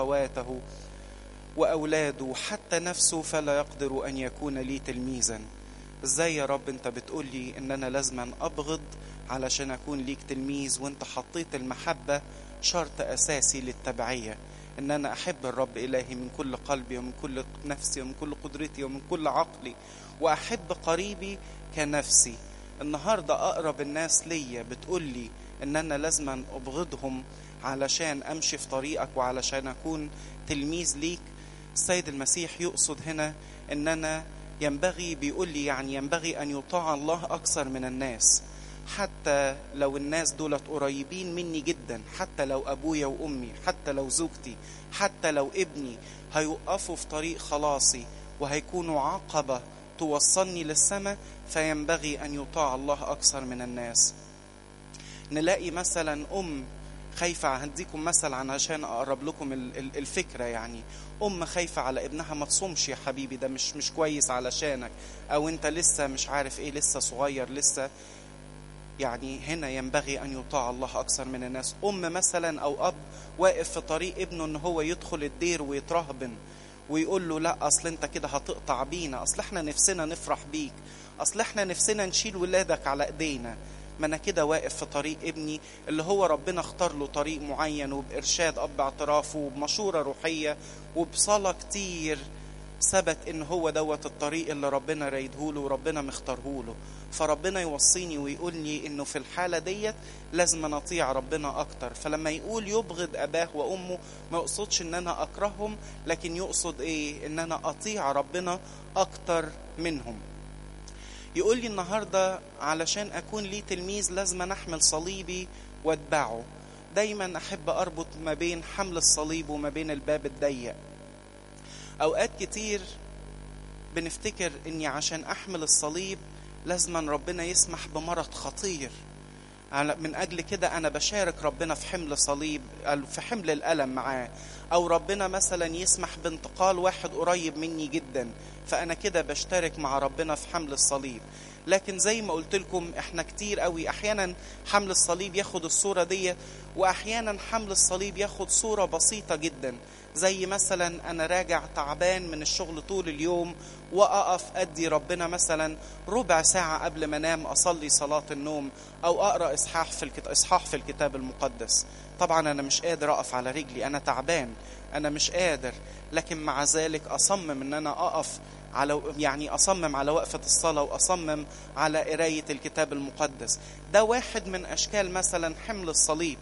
أخواته وأولاده وحتى نفسه فلا يقدر أن يكون لي تلميذا ازاي يا رب انت بتقول لي ان انا لازم ابغض علشان اكون ليك تلميذ وانت حطيت المحبة شرط اساسي للتبعية ان انا احب الرب الهي من كل قلبي ومن كل نفسي ومن كل قدرتي ومن كل عقلي واحب قريبي كنفسي النهاردة اقرب الناس ليا بتقول لي ان انا لازم ابغضهم علشان امشي في طريقك وعلشان اكون تلميذ ليك السيد المسيح يقصد هنا ان انا ينبغي بيقول لي يعني ينبغي ان يطاع الله اكثر من الناس حتى لو الناس دولت قريبين مني جدا حتى لو ابويا وامي حتى لو زوجتي حتى لو ابني هيوقفوا في طريق خلاصي وهيكونوا عقبه توصلني للسماء فينبغي ان يطاع الله اكثر من الناس نلاقي مثلا ام خايفة هديكم مثل عشان أقرب لكم الفكرة يعني أم خايفة على ابنها ما تصومش يا حبيبي ده مش مش كويس علشانك أو أنت لسه مش عارف إيه لسه صغير لسه يعني هنا ينبغي أن يطاع الله أكثر من الناس أم مثلا أو أب واقف في طريق ابنه إن هو يدخل الدير ويترهبن ويقول له لا أصل أنت كده هتقطع بينا أصل إحنا نفسنا نفرح بيك أصل إحنا نفسنا نشيل ولادك على إيدينا ما انا كده واقف في طريق ابني اللي هو ربنا اختار له طريق معين وبارشاد اب اعترافه وبمشوره روحيه وبصلاه كتير ثبت ان هو دوت الطريق اللي ربنا رايده له وربنا مختاره له فربنا يوصيني ويقول لي انه في الحاله ديت لازم نطيع ربنا اكتر فلما يقول يبغض اباه وامه ما يقصدش ان انا اكرههم لكن يقصد ايه ان انا اطيع ربنا اكتر منهم يقول لي النهاردة علشان أكون لي تلميذ لازم أحمل صليبي واتبعه دايما أحب أربط ما بين حمل الصليب وما بين الباب الضيق أوقات كتير بنفتكر إني عشان أحمل الصليب لازما ربنا يسمح بمرض خطير من أجل كده أنا بشارك ربنا في حمل صليب في حمل الألم معاه أو ربنا مثلا يسمح بانتقال واحد قريب مني جدا فأنا كده بشترك مع ربنا في حمل الصليب لكن زي ما قلت لكم احنا كتير قوي احيانا حمل الصليب ياخد الصورة دي واحيانا حمل الصليب ياخد صورة بسيطة جدا زي مثلا انا راجع تعبان من الشغل طول اليوم واقف ادي ربنا مثلا ربع ساعة قبل ما انام اصلي صلاة النوم او اقرا اصحاح في الكتاب اصحاح في الكتاب المقدس طبعا انا مش قادر اقف على رجلي انا تعبان انا مش قادر لكن مع ذلك اصمم ان انا اقف على يعني اصمم على وقفه الصلاه واصمم على قرايه الكتاب المقدس ده واحد من اشكال مثلا حمل الصليب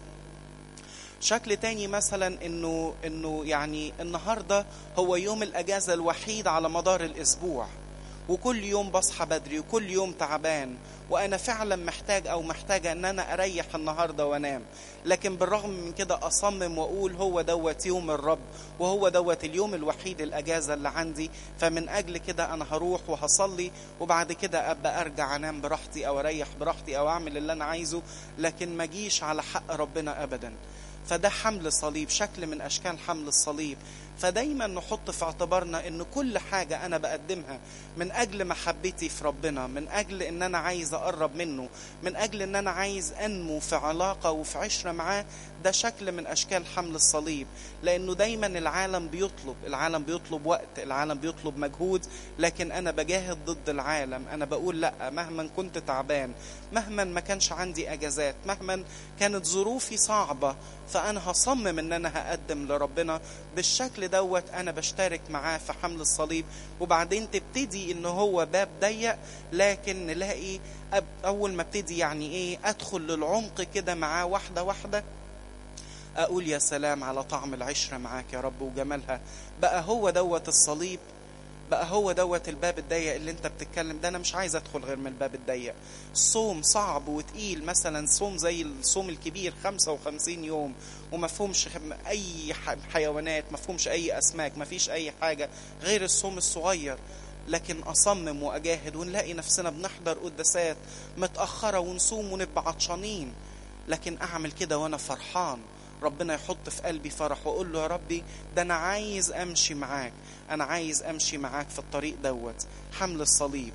شكل تاني مثلا انه انه يعني النهارده هو يوم الاجازه الوحيد على مدار الاسبوع وكل يوم بصحى بدري وكل يوم تعبان وانا فعلا محتاج او محتاجه ان انا اريح النهارده وانام لكن بالرغم من كده اصمم واقول هو دوت يوم الرب وهو دوت اليوم الوحيد الاجازه اللي عندي فمن اجل كده انا هروح وهصلي وبعد كده ابقى ارجع انام براحتي او اريح براحتي او اعمل اللي انا عايزه لكن ما جيش على حق ربنا ابدا فده حمل صليب شكل من اشكال حمل الصليب فدايما نحط في اعتبارنا ان كل حاجه انا بقدمها من اجل محبتي في ربنا من اجل ان انا عايز اقرب منه من اجل ان انا عايز انمو في علاقه وفي عشره معاه ده شكل من اشكال حمل الصليب لانه دايما العالم بيطلب العالم بيطلب وقت العالم بيطلب مجهود لكن انا بجاهد ضد العالم انا بقول لا مهما كنت تعبان مهما ما كانش عندي اجازات مهما كانت ظروفي صعبه فانا هصمم ان انا هقدم لربنا بالشكل دوت انا بشترك معاه في حمل الصليب وبعدين تبتدي ان هو باب ضيق لكن نلاقي اول ما ابتدي يعني ايه ادخل للعمق كده معاه واحده واحده اقول يا سلام على طعم العشره معاك يا رب وجمالها بقى هو دوت الصليب بقى هو دوت الباب الضيق اللي انت بتتكلم ده انا مش عايز ادخل غير من الباب الضيق الصوم صعب وتقيل مثلا صوم زي الصوم الكبير 55 يوم وما فيهمش اي حيوانات ما فيهمش اي اسماك ما فيش اي حاجه غير الصوم الصغير لكن اصمم واجاهد ونلاقي نفسنا بنحضر قداسات متاخره ونصوم ونبقى عطشانين لكن اعمل كده وانا فرحان ربنا يحط في قلبي فرح واقول له يا ربي ده انا عايز امشي معاك انا عايز امشي معاك في الطريق دوت حمل الصليب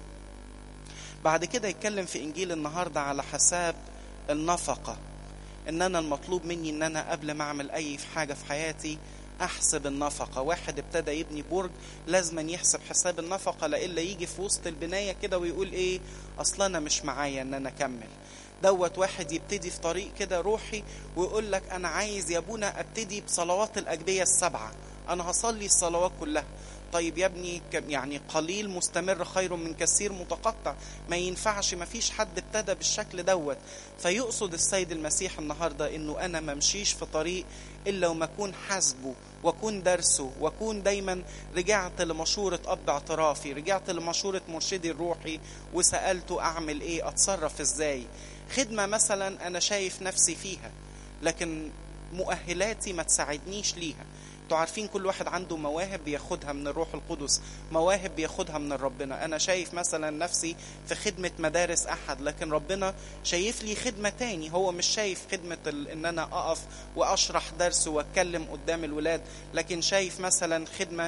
بعد كده يتكلم في انجيل النهارده على حساب النفقه ان انا المطلوب مني ان انا قبل ما اعمل اي حاجه في حياتي احسب النفقه واحد ابتدى يبني برج لازما يحسب حساب النفقه لإلا يجي في وسط البنايه كده ويقول ايه اصل انا مش معايا ان انا اكمل دوت واحد يبتدي في طريق كده روحي ويقول لك انا عايز يا ابونا ابتدي بصلوات الاجبيه السبعه انا هصلي الصلوات كلها طيب يا ابني يعني قليل مستمر خير من كثير متقطع ما ينفعش ما فيش حد ابتدى بالشكل دوت فيقصد السيد المسيح النهاردة انه انا ما امشيش في طريق الا وما اكون حاسبه واكون درسه واكون دايما رجعت لمشورة اب اعترافي رجعت لمشورة مرشدي الروحي وسألته اعمل ايه اتصرف ازاي خدمة مثلا انا شايف نفسي فيها لكن مؤهلاتي ما تساعدنيش ليها انتوا عارفين كل واحد عنده مواهب بياخدها من الروح القدس مواهب بياخدها من ربنا انا شايف مثلا نفسي في خدمة مدارس احد لكن ربنا شايف لي خدمة تاني هو مش شايف خدمة ان انا اقف واشرح درس واتكلم قدام الولاد لكن شايف مثلا خدمة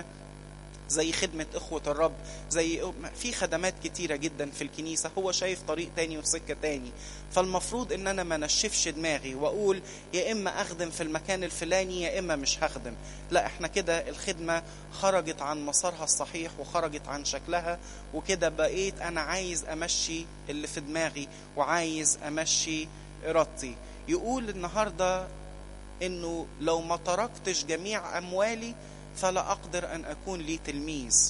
زي خدمة إخوة الرب زي في خدمات كتيرة جدا في الكنيسة هو شايف طريق تاني وسكة تاني فالمفروض إن أنا ما نشفش دماغي وأقول يا إما أخدم في المكان الفلاني يا إما مش هخدم لا إحنا كده الخدمة خرجت عن مسارها الصحيح وخرجت عن شكلها وكده بقيت أنا عايز أمشي اللي في دماغي وعايز أمشي إرادتي يقول النهاردة إنه لو ما تركتش جميع أموالي فلا أقدر أن أكون لي تلميذ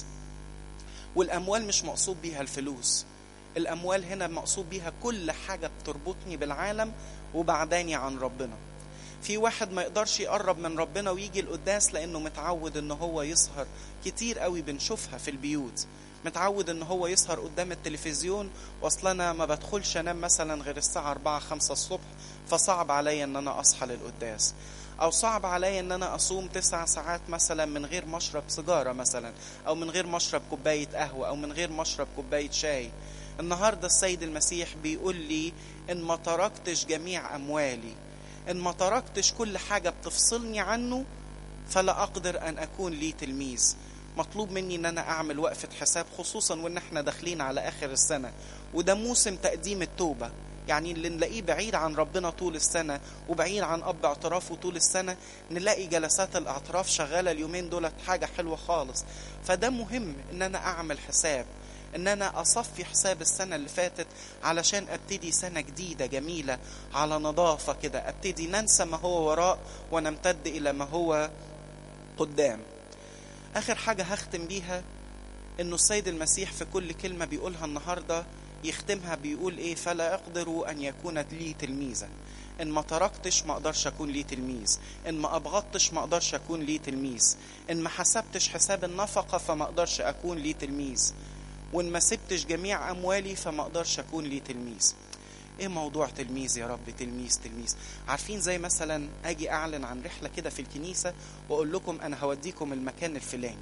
والأموال مش مقصود بيها الفلوس الأموال هنا مقصود بيها كل حاجة بتربطني بالعالم وبعداني عن ربنا في واحد ما يقدرش يقرب من ربنا ويجي القداس لأنه متعود إن هو يسهر كتير قوي بنشوفها في البيوت متعود ان هو يسهر قدام التلفزيون واصل انا ما بدخلش انام مثلا غير الساعه 4 5 الصبح فصعب عليا ان انا اصحى للقداس او صعب عليا ان انا اصوم تسع ساعات مثلا من غير ما اشرب سيجاره مثلا او من غير ما اشرب كوبايه قهوه او من غير ما اشرب كوبايه شاي النهارده السيد المسيح بيقول لي ان ما تركتش جميع اموالي ان ما تركتش كل حاجه بتفصلني عنه فلا اقدر ان اكون لي تلميذ مطلوب مني ان انا اعمل وقفه حساب خصوصا وان احنا داخلين على اخر السنه وده موسم تقديم التوبه يعني اللي نلاقيه بعيد عن ربنا طول السنة وبعيد عن أب اعترافه طول السنة نلاقي جلسات الاعتراف شغالة اليومين دولت حاجة حلوة خالص فده مهم إن أنا أعمل حساب إن أنا أصفي حساب السنة اللي فاتت علشان أبتدي سنة جديدة جميلة على نظافة كده أبتدي ننسى ما هو وراء ونمتد إلى ما هو قدام آخر حاجة هختم بيها إنه السيد المسيح في كل كلمة بيقولها النهارده يختمها بيقول ايه فلا يقدر ان يكون لي تلميذا ان ما تركتش ما اقدرش اكون لي تلميذ ان ما ابغضتش ما اقدرش اكون لي تلميذ ان ما حسبتش حساب النفقه فما اقدرش اكون لي تلميذ وان ما سبتش جميع اموالي فما اقدرش اكون لي تلميذ ايه موضوع تلميذ يا رب تلميذ تلميذ عارفين زي مثلا اجي اعلن عن رحله كده في الكنيسه واقول لكم انا هوديكم المكان الفلاني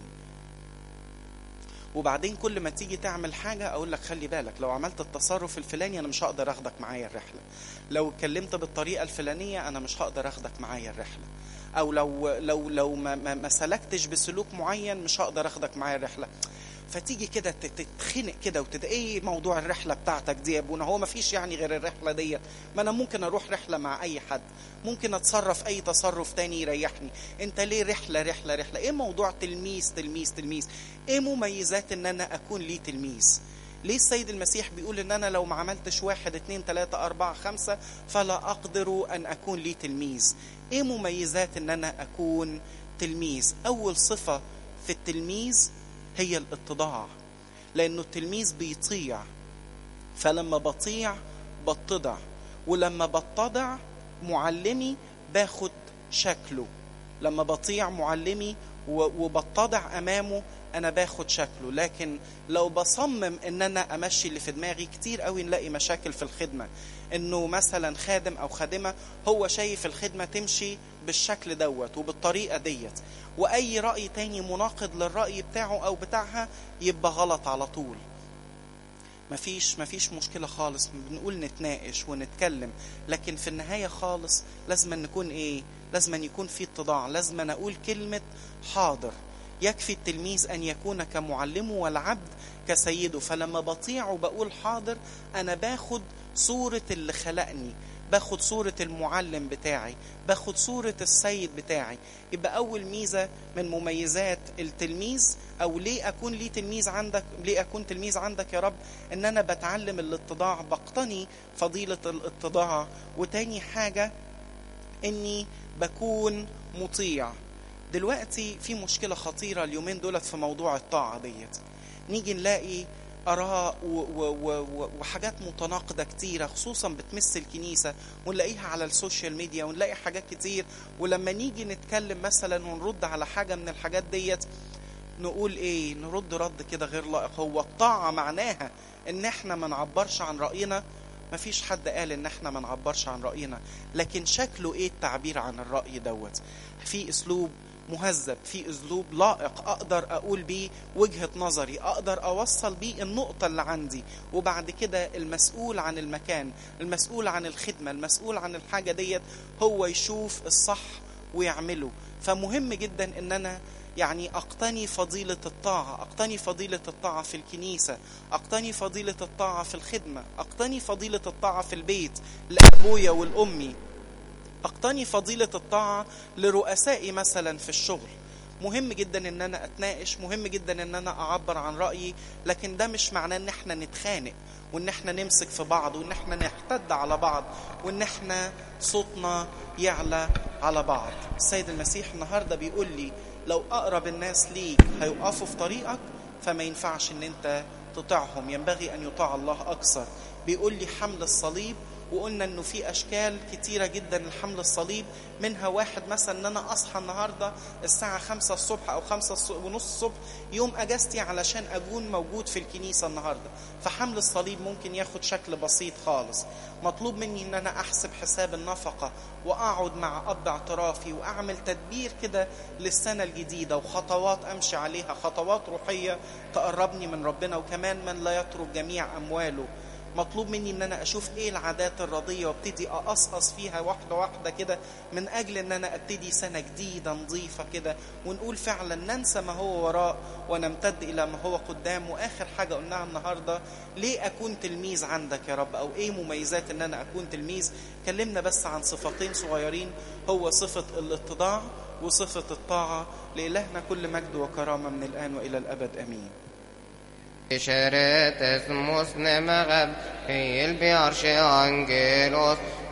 وبعدين كل ما تيجي تعمل حاجة أقول لك خلي بالك لو عملت التصرف الفلاني أنا مش هقدر أخدك معايا الرحلة لو اتكلمت بالطريقة الفلانية أنا مش هقدر أخدك معايا الرحلة أو لو لو لو ما, ما, ما سلكتش بسلوك معين مش هقدر أخدك معايا الرحلة فتيجي كده تتخنق كده وتد ايه موضوع الرحله بتاعتك دي يا ابونا هو ما فيش يعني غير الرحله ديت ما انا ممكن اروح رحله مع اي حد ممكن اتصرف اي تصرف تاني يريحني انت ليه رحله رحله رحله ايه موضوع تلميذ تلميذ تلميذ ايه مميزات ان انا اكون لي تلميذ ليه السيد المسيح بيقول ان انا لو ما عملتش واحد اتنين تلاتة اربعة خمسة فلا اقدر ان اكون لي تلميذ ايه مميزات ان انا اكون تلميذ اول صفة في التلميذ هي الاتضاع لانه التلميذ بيطيع فلما بطيع بتضع ولما بتضع معلمي باخد شكله لما بطيع معلمي وبتضع امامه انا باخد شكله لكن لو بصمم ان انا امشي اللي في دماغي كتير قوي نلاقي مشاكل في الخدمه انه مثلا خادم او خادمه هو شايف الخدمه تمشي بالشكل دوت وبالطريقه ديت واي راي تاني مناقض للراي بتاعه او بتاعها يبقى غلط على طول مفيش مفيش مشكلة خالص بنقول نتناقش ونتكلم لكن في النهاية خالص لازم نكون ايه لازم يكون في اتضاع لازم اقول كلمة حاضر يكفي التلميذ ان يكون كمعلمه والعبد كسيده فلما بطيع وبقول حاضر انا باخد صورة اللي خلقني باخد صورة المعلم بتاعي باخد صورة السيد بتاعي يبقى أول ميزة من مميزات التلميذ أو ليه أكون لي تلميذ عندك ليه أكون تلميذ عندك يا رب إن أنا بتعلم الاتضاع بقتني فضيلة الاتضاع وتاني حاجة إني بكون مطيع دلوقتي في مشكلة خطيرة اليومين دولت في موضوع الطاعة ديت نيجي نلاقي آراء و و و وحاجات متناقضة كتيرة خصوصا بتمس الكنيسة ونلاقيها على السوشيال ميديا ونلاقي حاجات كتير ولما نيجي نتكلم مثلا ونرد على حاجة من الحاجات ديت نقول ايه نرد رد كده غير لائق هو الطاعة معناها ان احنا ما نعبرش عن رأينا مفيش حد قال ان احنا ما نعبرش عن رأينا لكن شكله ايه التعبير عن الرأي دوت في اسلوب مهذب في اسلوب لائق اقدر اقول بيه وجهه نظري اقدر اوصل بيه النقطه اللي عندي وبعد كده المسؤول عن المكان المسؤول عن الخدمه المسؤول عن الحاجه ديت هو يشوف الصح ويعمله فمهم جدا ان انا يعني اقتني فضيله الطاعه اقتني فضيله الطاعه في الكنيسه اقتني فضيله الطاعه في الخدمه اقتني فضيله الطاعه في البيت لابويا والامي اقتني فضيلة الطاعة لرؤسائي مثلا في الشغل مهم جدا ان انا اتناقش مهم جدا ان انا اعبر عن رأيي لكن ده مش معناه ان احنا نتخانق وان احنا نمسك في بعض وان احنا نحتد على بعض وان احنا صوتنا يعلى على بعض السيد المسيح النهاردة بيقول لي لو اقرب الناس ليك هيقفوا في طريقك فما ينفعش ان انت تطيعهم ينبغي ان يطاع الله اكثر بيقول لي حمل الصليب وقلنا انه في اشكال كتيرة جدا لحمل الصليب منها واحد مثلا ان انا اصحى النهاردة الساعة خمسة الصبح او خمسة ونص الصبح يوم اجازتي علشان اكون موجود في الكنيسة النهاردة فحمل الصليب ممكن ياخد شكل بسيط خالص مطلوب مني ان انا احسب حساب النفقة واقعد مع اب اعترافي واعمل تدبير كده للسنة الجديدة وخطوات امشي عليها خطوات روحية تقربني من ربنا وكمان من لا يترك جميع امواله مطلوب مني ان انا اشوف ايه العادات الرضيه وابتدي اقصقص فيها واحده واحده كده من اجل ان انا ابتدي سنه جديده نظيفه كده ونقول فعلا ننسى ما هو وراء ونمتد الى ما هو قدام واخر حاجه قلناها النهارده ليه اكون تلميذ عندك يا رب او ايه مميزات ان انا اكون تلميذ كلمنا بس عن صفتين صغيرين هو صفه الاتضاع وصفه الطاعه لالهنا كل مجد وكرامه من الان والى الابد امين شريت اسموس نمغب في البيارش أنجيلوس